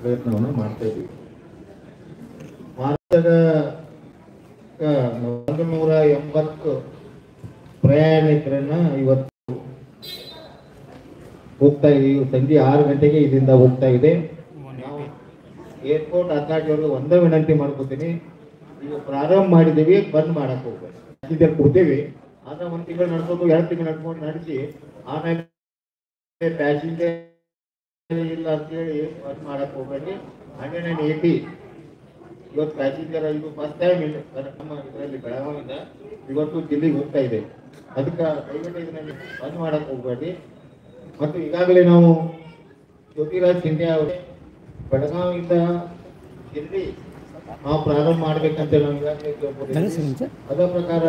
ಪ್ರಯತ್ನವನ್ನು ಮಾಡ್ತಾ ಇದ್ದೀವಿ ಭಾರತದ ಒಂದು ನೂರ ಎಂಬತ್ತು ಪ್ರಯಾಣಿಕರನ್ನ ಇವತ್ತು ಹೋಗ್ತಾ ಇದೀವಿ ಸಂಜೆ ಆರು ಗಂಟೆಗೆ ಇಲ್ಲಿಂದ ಹೋಗ್ತಾ ಇದೆ ನಾವು ಏರ್ಪೋರ್ಟ್ ಅಥಾರಿಟಿಯವ್ರಿಗೆ ಒಂದೇ ವಿನಂತಿ ಮಾಡ್ಕೋತೀನಿ ಈಗ ಪ್ರಾರಂಭ ಮಾಡಿದ್ದೀವಿ ಬಂದ್ ಮಾಡಕ್ ಹೋಗ್ಬೇಕು ಪ್ಯಾಸೆಂಜರ್ ಕೊಡ್ತೀವಿ ಆದ್ರೆ ಒಂದು ತಿಂಗಳು ನಡ್ಕೊಂಡು ಎರಡು ತಿಂಗಳು ನಡ್ಕೊಂಡು ನಡೆಸಿ ಆಮೇಲೆ ಪ್ಯಾಸೆಂಜರ್ ಇಲ್ಲ ಅಂತೇಳಿ ಬಂದ್ ಮಾಡಕ್ ಹೋಗ್ಬೇಡಿ ಹಂಡ್ರೆಡ್ ಅಂಡ್ ಏಯ್ಟಿ ಇವತ್ತು ಪ್ಯಾಸೆಂಜರ್ ಇದು ಫಸ್ಟ್ ಟೈಮ್ ನಮ್ಮ ಇದರಲ್ಲಿ ಬೆಳಗಾವಿಯಿಂದ ಇವತ್ತು ದಿಲ್ಲಿಗೆ ಹೋಗ್ತಾ ಇದೆ ಅದಕ್ಕೆ ದಯವಿಟ್ಟು ಇದನ್ನ ಬಂದ್ ಮಾಡಕ್ ಹೋಗ್ಬೇಡಿ ಮತ್ತು ಈಗಾಗಲೇ ನಾವು ಜ್ಯೋತಿರಾಜ್ ಸಿಂಧಿಯಾ ಅವರು ಬೆಳಗಾವಿಯಿಂದ ದಿಲ್ಲಿ ನಾವು ಪ್ರಾರಂಭ ಮಾಡ್ಬೇಕಂತ ನಾವು ಈಗಾಗಲೇ ತಿಳ್ಕೊಂಡಿದ್ದೀವಿ. ಅದರ ಪ್ರಕಾರ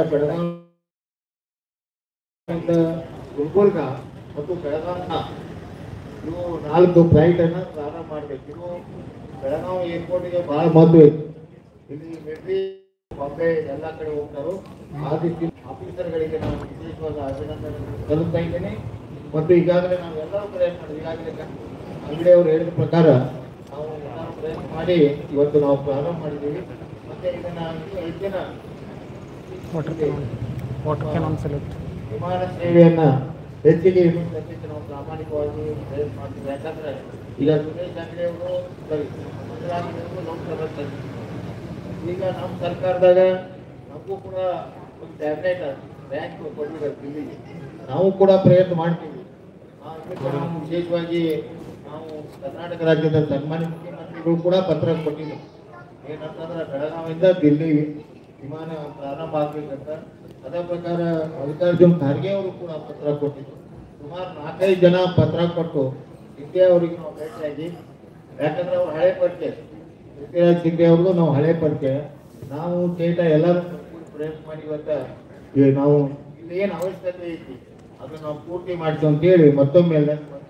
ಬೆಳಗಾವಿಯಿಂದ ಗುಲ್ಬರ್ಗ ಮತ್ತು ಬೆಳಗಾವಿನ ಇವು ನಾಲ್ಕು ಫ್ಲೈಟ್ ಅನ್ನ ಪ್ರಾರಂಭ ಮಾಡ್ಬೇಕು ಇವು ಬೆಳಗಾವಿ ಏರ್ಪೋರ್ಟ್ಗೆ ಬಹಳ ಮಹತ್ವ ಐತಿ ಇಲ್ಲಿ ಮಿಲಿಟರಿ ಬಾಂಬೆ ಎಲ್ಲ ಕಡೆ ಹೋಗ್ತಾರೋ ಆ ರೀತಿ ಆಫೀಸರ್ಗಳಿಗೆ ನಾನು ವಿಶೇಷವಾದ ಅಭಿನಂದನೆ ಸಲ್ಲಿಸ್ತಾ ಇದ್ದೇನೆ ಮತ್ತು ಈಗಾಗಲೇ ನಾವು ಎಲ್ಲರೂ ಪ್ರಯತ್ನ ಮಾಡಿದ್ವಿ ಈಗಾಗಲೇ ಅಂಗಡಿ ಅವರು ಹೇಳಿದ ಪ್ರಕಾರ ನಾವು ಎಲ್ಲರೂ ಪ್ರಯತ್ನ ಮಾಡಿ ಇವತ್ತು ನಾವು ಪ್ರಾರಂಭ ಮಾಡಿದ್ದೀವಿ ಮತ್ತೆ ಇದನ್ನ ಇನ್ನೂ ಐದು ದಿನ water cannon water cannon select ವಿಮಾನ ಸೇವೆಯನ್ನ ಹೆಚ್ಚಿಗೆ ಇಡುವುದಕ್ಕೆ ನಾವು ಪ್ರಾಮಾಣಿಕವಾಗಿ ಪ್ರಯತ್ನ ಮಾಡ್ತೀವಿ ಯಾಕಂದ್ರೆ ಈಗ ಸುರೇಶ್ ಅಂಗಡಿ ಅವರು ಸರಿ ಮಂಜುನಾಥ್ ಅವರು ಲೋಕಸಭಾ ಸದಸ್ಯರು. ಈಗ ನಮ್ಮ ಸರ್ಕಾರದಾಗ ನಮಗೂ ಕೂಡ ಒಂದು ಟ್ಯಾಬ್ಲೆಟ್ ಬ್ಯಾಂಕ್ ಕೊಟ್ಟಿದ್ದಾರೆ ದಿಲ್ಲಿಗೆ ನಾವು ಕೂಡ ಪ್ರಯತ್ನ ಮಾಡ್ತೀವಿ ಆ ಇದಕ್ಕೆ ನಾವು ವಿಶೇಷವಾಗಿ ನಾವು ಕರ್ನಾಟಕ ರಾಜ್ಯದ ಸನ್ಮಾನ್ಯ ಮುಖ್ಯಮಂತ್ರಿಗಳು ಕೂಡ ಪತ್ರ ಕೊಟ್ಟಿದ್ರು ಏನಂತಂದ್ರೆ ಬೆಳಗಾವಿಯಿಂದ ದಿಲ್ಲಿ ವಿಮಾನ ಪ್ರಾರಂಭ ಆಗ್ಬೇಕಂತ ಅದೇ ಪ್ರಕಾರ ಮಲ್ಲಿಕಾರ್ಜುನ್ ಖರ್ಗೆ ಅವರು ಕೂಡ ಪತ್ರ ಕೊಟ್ಟಿದ್ರು ಸುಮಾರು ನಾಲ್ಕೈದು ಜನ ಪತ್ರ ಕೊಟ್ಟು ಸಿಂಧೆ ಅವರಿಗೆ ನಾವು ಭೇಟಿಯಾಗಿ ಯಾಕಂದ್ರೆ ಅವ್ರು ಹಳೆ ಪರಿಚಯ ಪೃಥ್ವಿರಾಜ್ ಸಿಂಧೆ ಅವ್ರಿಗೂ ನಾವು ಹಳೆ ಪರಿಚಯ ನಾವು ಚೇಟ ಎಲ್ಲರೂ ಕೂಡಿ ಪ್ರಯತ್ನ ಮಾಡಿ ಇವತ್ತ ಈಗ ನಾವು ಇಲ್ಲಿ ಏನು ಅವಶ್ಯಕತೆ ಐತಿ ಅದನ್ನ ನಾವು ಪೂರ್ತಿ ಮಾಡ್ತೀವಿ ಅಂತೇಳಿ ಮತ್ತೊಮ್ಮೆ ಎಲ್ಲ